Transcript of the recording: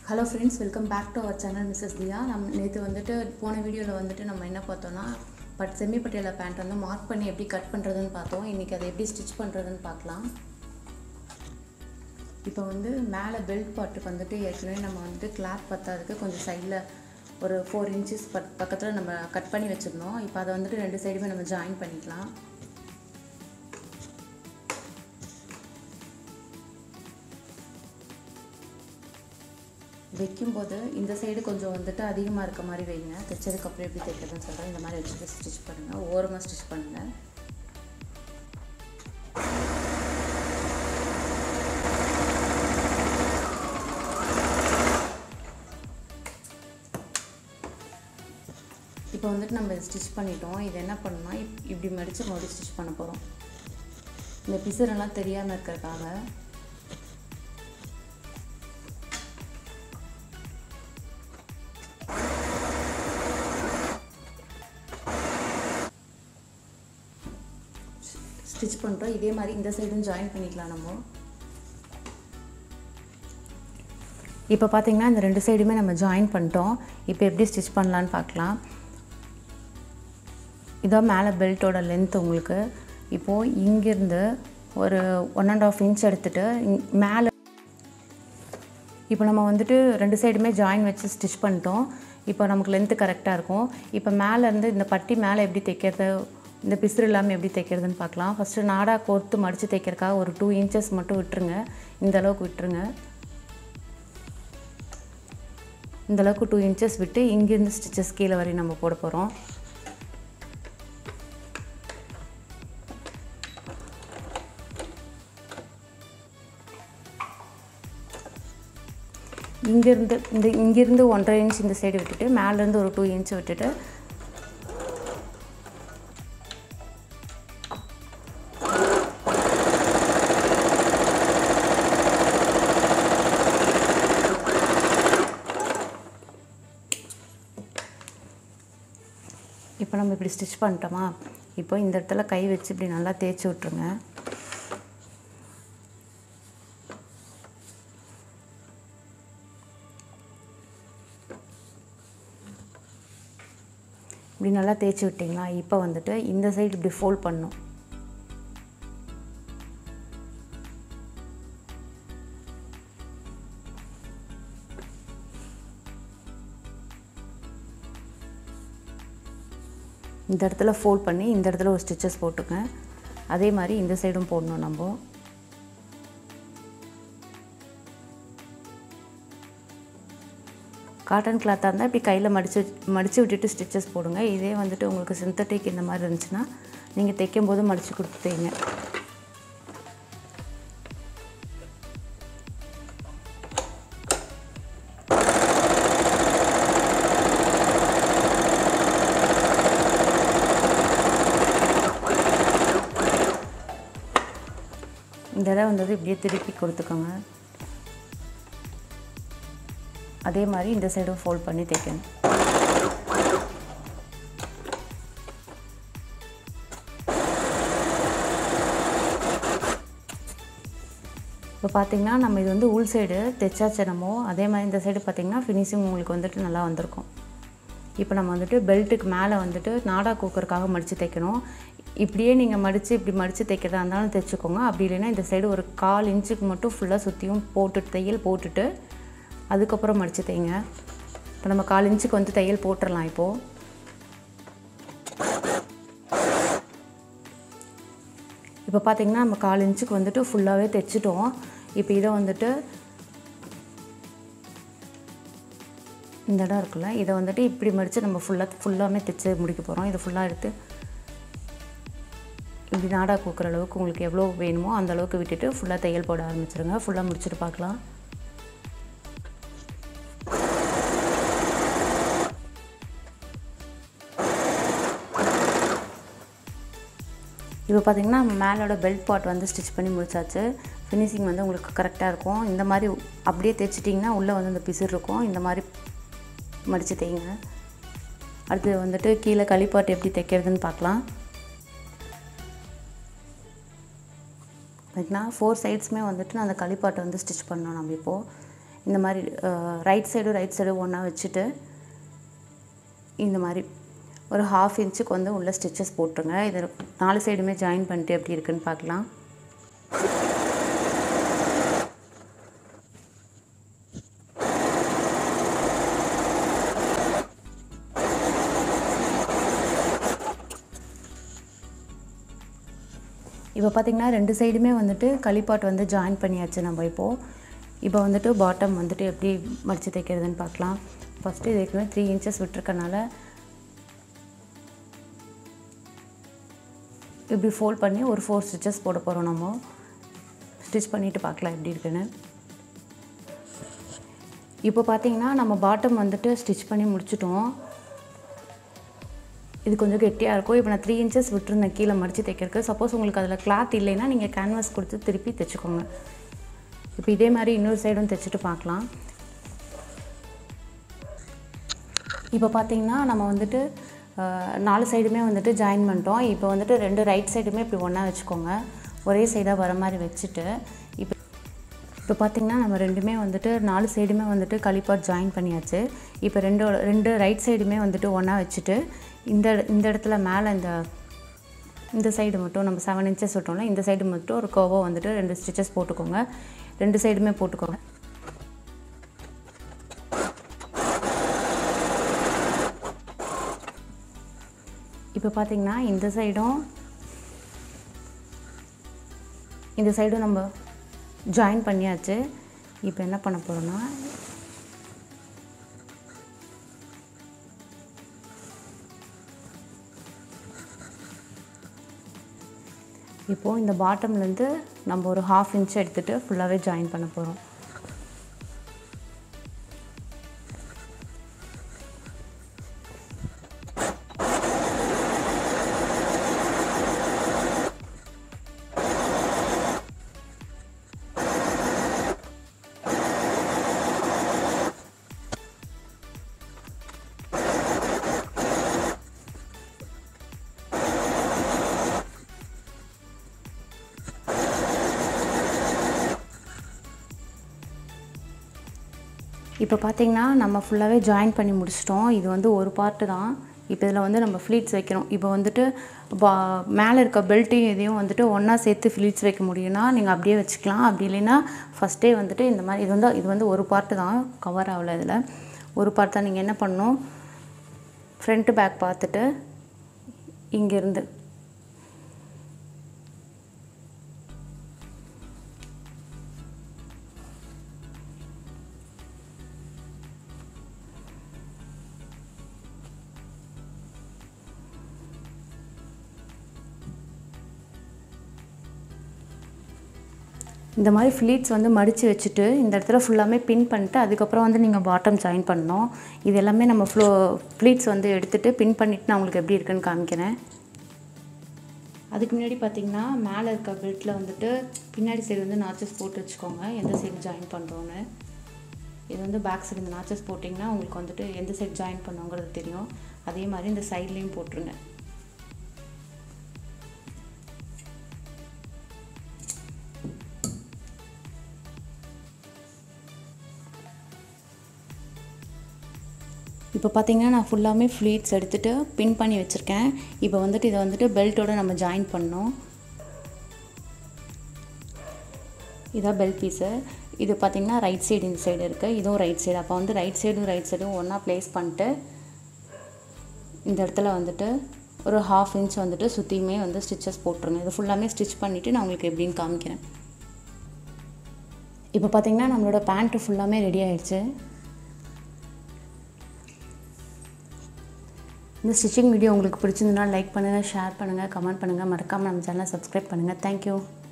hello friends welcome back to our channel missus Diya நம்ம நேற்று வந்துட்டு போன வீடியோவில் வந்துட்டு நம்ம என்ன பார்த்தோம்னா பட் செமி பட்டியாலா பேண்ட் வந்து மார்க் பண்ணி எப்படி கட் பண்ணுறதுன்னு பார்த்தோம் இன்றைக்கி அதை எப்படி ஸ்டிச் பண்ணுறதுன்னு பார்க்கலாம் இப்போ வந்து மேலே பெல்ட் பாட்டுக்கு வந்துட்டு ஏற்கனவே நம்ம வந்துட்டு கிளாத் பத்தாததுக்கு கொஞ்சம் சைடில் ஒரு ஃபோர் இன்ச்சஸ் பக் பக்கத்தில் நம்ம கட் பண்ணி வச்சுருந்தோம் இப்போ அதை வந்துட்டு ரெண்டு சைடுமே நம்ம ஜாயின் பண்ணிக்கலாம் வைக்கும்போது இந்த சைடு கொஞ்சம் வந்துட்டு அதிகமாக இருக்க மாதிரி வைங்க தைச்சதுக்கப்புறம் எப்படி தைக்கிறதுன்னு சொல்கிறேன் இந்த மாதிரி வச்சுட்டு ஸ்டிச் பண்ணுங்கள் ஓரமாக ஸ்டிச் பண்ணுங்கள் இப்போ வந்துட்டு நம்ம ஸ்டிச் பண்ணிட்டோம் இது என்ன பண்ணணும்னா இப் இப்படி மடித்து மறுபடியும் ஸ்டிச் பண்ண போகிறோம் இந்த பிசரெல்லாம் தெரியாமல் இருக்கிறதுக்காக ஸ்டிச் பண்ணுறோம் இதே மாதிரி இந்த சைடும் ஜாயின் பண்ணிக்கலாம் நம்ம இப்போ பார்த்தீங்கன்னா இந்த ரெண்டு சைடுமே நம்ம ஜாயின் பண்ணிட்டோம் இப்போ எப்படி ஸ்டிச் பண்ணலான்னு பார்க்கலாம் இதான் மேலே பெல்ட்டோட லென்த் உங்களுக்கு இப்போது இங்கேருந்து ஒரு ஒன் அண்ட் ஆஃப் இன்ச் எடுத்துகிட்டு மேலே இப்போ நம்ம வந்துட்டு ரெண்டு சைடுமே ஜாயின் வச்சு ஸ்டிச் பண்ணிட்டோம் இப்போ நமக்கு லென்த்து கரெக்டாக இருக்கும் இப்போ மேலேருந்து இந்த பட்டி மேலே எப்படி தைக்கிறது இந்த பிசுறு இல்லாமல் எப்படி தைக்கிறதுன்னு பார்க்கலாம் ஃபஸ்ட்டு நாடா கோர்த்து மடித்து தைக்கிறதுக்காக ஒரு டூ இன்ச்சஸ் மட்டும் விட்டுருங்க இந்த அளவுக்கு விட்டுருங்க இந்த அளவுக்கு டூ இன்ச்சஸ் விட்டு இங்கேருந்து ஸ்டிச்சஸ் கீழே வரையும் நம்ம போட போகிறோம் இங்கேருந்து இந்த இங்கேருந்து ஒன்றரை இன்ச் இந்த சைடு விட்டுட்டு மேலேருந்து ஒரு டூ இன்ச் விட்டுட்டு இப்போ நம்ம இப்படி ஸ்டிச் பண்ணிட்டோமா இப்போ இந்த இடத்துல கை வச்சு இப்படி நல்லா தேய்ச்சி விட்ருங்க இப்படி நல்லா தேய்ச்சி விட்டிங்களா இப்போ வந்துட்டு இந்த சைடு இப்படி ஃபோல்ட் பண்ணும் இந்த இடத்துல ஃபோல்ட் பண்ணி இந்த இடத்துல ஒரு ஸ்டிச்சஸ் போட்டுங்க அதே மாதிரி இந்த சைடும் போடணும் நம்ம காட்டன் கிளாத்தாக இருந்தால் இப்படி கையில் மடித்து மடித்து விட்டுட்டு ஸ்டிச்சஸ் போடுங்க இதே வந்துட்டு உங்களுக்கு சிந்தட்டிக் இந்த மாதிரி இருந்துச்சுன்னா நீங்கள் தைக்கும் போது மடித்து கொடுத்துட்டீங்க இந்த இடம் வந்தது இப்படியே திருப்பி கொடுத்துக்கோங்க அதே மாதிரி இந்த சைடும் ஃபோல்ட் பண்ணி தைக்கணும் இப்போ பார்த்தீங்கன்னா நம்ம இது வந்து உள் சைடு தைச்சாச்சு நம்ம அதே மாதிரி இந்த சைடு பார்த்திங்கன்னா ஃபினிஷிங் உங்களுக்கு வந்துட்டு நல்லா வந்திருக்கும் இப்போ நம்ம வந்துட்டு பெல்ட்டுக்கு மேலே வந்துட்டு நாடா கூக்கருக்காக மடித்து தைக்கணும் இப்படியே நீங்கள் மடித்து இப்படி மடித்து தைக்கிறதா இருந்தாலும் தைச்சிக்கோங்க அப்படி இல்லைன்னா இந்த சைடு ஒரு கால் இன்ச்சுக்கு மட்டும் ஃபுல்லாக சுற்றியும் போட்டுட்டு தையல் போட்டுட்டு அதுக்கப்புறம் மடித்து தைங்க இப்போ நம்ம கால் இன்ச்சுக்கு வந்து தையல் போட்டுடலாம் இப்போது இப்போ பார்த்திங்கன்னா நம்ம கால் இன்ச்சுக்கு வந்துட்டு ஃபுல்லாகவே தைச்சிட்டோம் இப்போ இதை வந்துட்டு இந்த இடம் இருக்குல்ல இதை வந்துட்டு இப்படி மடித்து நம்ம ஃபுல்லாக ஃபுல்லாமே தைச்சு முடிக்க போகிறோம் இதை ஃபுல்லாக எடுத்து இப்படி நாடா கூக்குற அளவுக்கு உங்களுக்கு எவ்வளோ வேணுமோ அந்த அளவுக்கு விட்டுட்டு ஃபுல்லாக தையல் போட ஆரம்பிச்சிருங்க ஃபுல்லாக முடிச்சுட்டு பார்க்கலாம் இப்போ பார்த்திங்கன்னா மேலோட பெல்ட் பார்ட் வந்து ஸ்டிச் பண்ணி முடிச்சாச்சு ஃபினிஷிங் வந்து உங்களுக்கு கரெக்டாக இருக்கும் இந்த மாதிரி அப்படியே தைச்சிட்டிங்கன்னா உள்ளே வந்து இந்த பிசுறு இருக்கும் இந்த மாதிரி மடித்து தைங்க அடுத்து வந்துட்டு கீழே களிப்பாட்டு எப்படி தைக்கிறதுன்னு பார்க்கலாம் பார்த்தீங்கன்னா ஃபோர் சைட்ஸுமே வந்துட்டு நான் அந்த களிப்பாட்டை வந்து ஸ்டிச் பண்ணோம் நம்ம இப்போது இந்த மாதிரி ரைட் சைடு ரைட் சைடு ஒன்றா வச்சுட்டு இந்த மாதிரி ஒரு ஹாஃப் இன்ச்சுக்கு வந்து உள்ள ஸ்டிச்சஸ் போட்டுருங்க இது நாலு சைடுமே ஜாயின் பண்ணிட்டு எப்படி இருக்குன்னு பார்க்கலாம் இப்போ பார்த்திங்கன்னா ரெண்டு சைடுமே வந்துட்டு களிப்பாட் வந்து ஜாயின் பண்ணியாச்சு நம்ம இப்போது இப்போ வந்துட்டு பாட்டம் வந்துட்டு எப்படி மடித்து தைக்கிறதுன்னு பார்க்கலாம் ஃபஸ்ட்டு இது ஏற்கனவே த்ரீ இன்ச்சஸ் விட்டுருக்கனால இப்படி ஃபோல்ட் பண்ணி ஒரு ஃபோர் ஸ்டிச்சஸ் போட போகிறோம் நம்ம ஸ்டிச் பண்ணிவிட்டு பார்க்கலாம் எப்படி இருக்குன்னு இப்போ பார்த்தீங்கன்னா நம்ம பாட்டம் வந்துட்டு ஸ்டிச் பண்ணி முடிச்சிட்டோம் இது கொஞ்சம் கெட்டியாக இருக்கும் இப்போ நான் த்ரீ இன்ச்சஸ் விட்டுருந்தேன் கீழே மடித்து தைக்கிறதுக்கு சப்போஸ் உங்களுக்கு அதில் கிளாத் இல்லைன்னா நீங்கள் கேன்வாஸ் கொடுத்து திருப்பி தைச்சிக்கோங்க இப்போ இதே மாதிரி இன்னொரு சைடும் தைச்சிட்டு பார்க்கலாம் இப்போ பார்த்தீங்கன்னா நம்ம வந்துட்டு அஹ், நாலு சைடுமே வந்துட்டு ஜாயின் பண்ணிட்டோம் இப்போ வந்துட்டு ரெண்டு ரைட் சைடுமே இப்படி ஒன்றா வச்சுக்கோங்க ஒரே சைடாக வர மாதிரி வச்சுட்டு இப்போ இப்போ பார்த்திங்கன்னா நம்ம ரெண்டுமே வந்துட்டு நாலு சைடுமே வந்துட்டு களிப்பாட் ஜாயின் பண்ணியாச்சு இப்போ ரெண்டு ரெண்டு ரைட் சைடுமே வந்துட்டு ஒன்றா வச்சுட்டு இந்த இந்த இடத்துல மேலே இந்த இந்த சைடு மட்டும் நம்ம செவன் இன்ச்சஸ் விட்டோம்ல இந்த சைடு மட்டும் ஒரு கோவோ வந்துட்டு ரெண்டு ஸ்டிச்சஸ் போட்டுக்கோங்க ரெண்டு சைடுமே போட்டுக்கோங்க இப்போ பார்த்தீங்கன்னா இந்த சைடும் இந்த சைடும் நம்ம ஜாயின் பண்ணியாச்சு இப்போ என்ன பண்ண போகிறோன்னா இப்போது இந்த பாட்டம்லேருந்து நம்ம ஒரு ஹாஃப் இன்ச் எடுத்துகிட்டு ஃபுல்லாகவே ஜாயின் பண்ண போகிறோம் இப்போ பார்த்தீங்கன்னா நம்ம ஃபுல்லாகவே ஜாயின் பண்ணி முடிச்சிட்டோம் இது வந்து ஒரு பார்ட்டு தான் இப்போ இதில் வந்து நம்ம ஃப்ளீட்ஸ் வைக்கிறோம் இப்போ வந்துட்டு பா மேலே இருக்க பெல்ட்டையும் இதையும் வந்துட்டு ஒன்றா சேர்த்து ஃப்ளீட்ஸ் வைக்க முடியும்னா நீங்கள் அப்படியே வச்சுக்கலாம் அப்படி இல்லைன்னா ஃபஸ்ட்டே வந்துட்டு இந்த மாதிரி இது வந்து இது வந்து ஒரு பார்ட்டு தான் கவர் ஆகல இதில் ஒரு பார்ட் தான் நீங்கள் என்ன பண்ணணும் ஃப்ரண்ட்டு பேக் பார்த்துட்டு இங்கேருந்து இந்த மாதிரி ஃப்ளீட்ஸ் வந்து மடித்து வச்சுட்டு இந்த இடத்துல ஃபுல்லாமே பின் பண்ணிட்டு அதுக்கப்புறம் வந்து நீங்கள் பாட்டம் ஜாயின் பண்ணணும் இது எல்லாமே நம்ம ஃப்ளோ ஃப்ளீட்ஸ் வந்து எடுத்துகிட்டு பின் பண்ணிவிட்டு நான் உங்களுக்கு எப்படி இருக்குன்னு காமிக்கிறேன் அதுக்கு முன்னாடி பார்த்தீங்கன்னா மேலே இருக்க பெல்ட்டில் வந்துட்டு பின்னாடி சைடு வந்து நாச்சஸ் போட்டு வச்சுக்கோங்க எந்த சைடு ஜாயின் பண்ணுறோன்னு இது வந்து பேக் சைடு இந்த நாச்சஸ் போட்டிங்கன்னா உங்களுக்கு வந்துட்டு எந்த சைடு ஜாயின் பண்ணுங்கிறது தெரியும் அதே மாதிரி இந்த சைட்லேயும் போட்டுருங்க இப்போ பார்த்தீங்கன்னா நான் ஃபுல்லாமே ஃப்ளீட்ஸ் எடுத்துகிட்டு பின் பண்ணி வச்சுருக்கேன் இப்போ வந்துட்டு இதை வந்துட்டு பெல்ட்டோட நம்ம ஜாயின் பண்ணோம் இதான் பெல்ட் பீஸு இது பார்த்திங்கன்னா ரைட் சைடு இந்த சைடு இருக்குது இதுவும் ரைட் சைடு அப்போ வந்து ரைட் சைடும் ரைட் சைடும் ஒன்றா ப்ளேஸ் பண்ணிட்டு இந்த இடத்துல வந்துட்டு ஒரு ஹாஃப் இன்ச் வந்துட்டு சுற்றியுமே வந்து ஸ்டிச்சஸ் போட்டுருங்க இது ஃபுல்லாமே ஸ்டிச் பண்ணிவிட்டு நான் உங்களுக்கு எப்படின்னு காமிக்கிறேன் இப்போ பார்த்தீங்கன்னா நம்மளோட பேண்ட்டு ஃபுல்லாமே ரெடி ஆயிடுச்சு இந்த ஸ்டிச்சிங் வீடியோ உங்களுக்கு பிடிச்சிருந்ததுன்னா லைக் பண்ணுங்கள் ஷேர் பண்ணுங்கள் கமெண்ட் பண்ணுங்கள் மறக்காமல் நம்ம சேனலை சப்ஸ்கிரைப் பண்ணுங்கள் தேங்க்யூ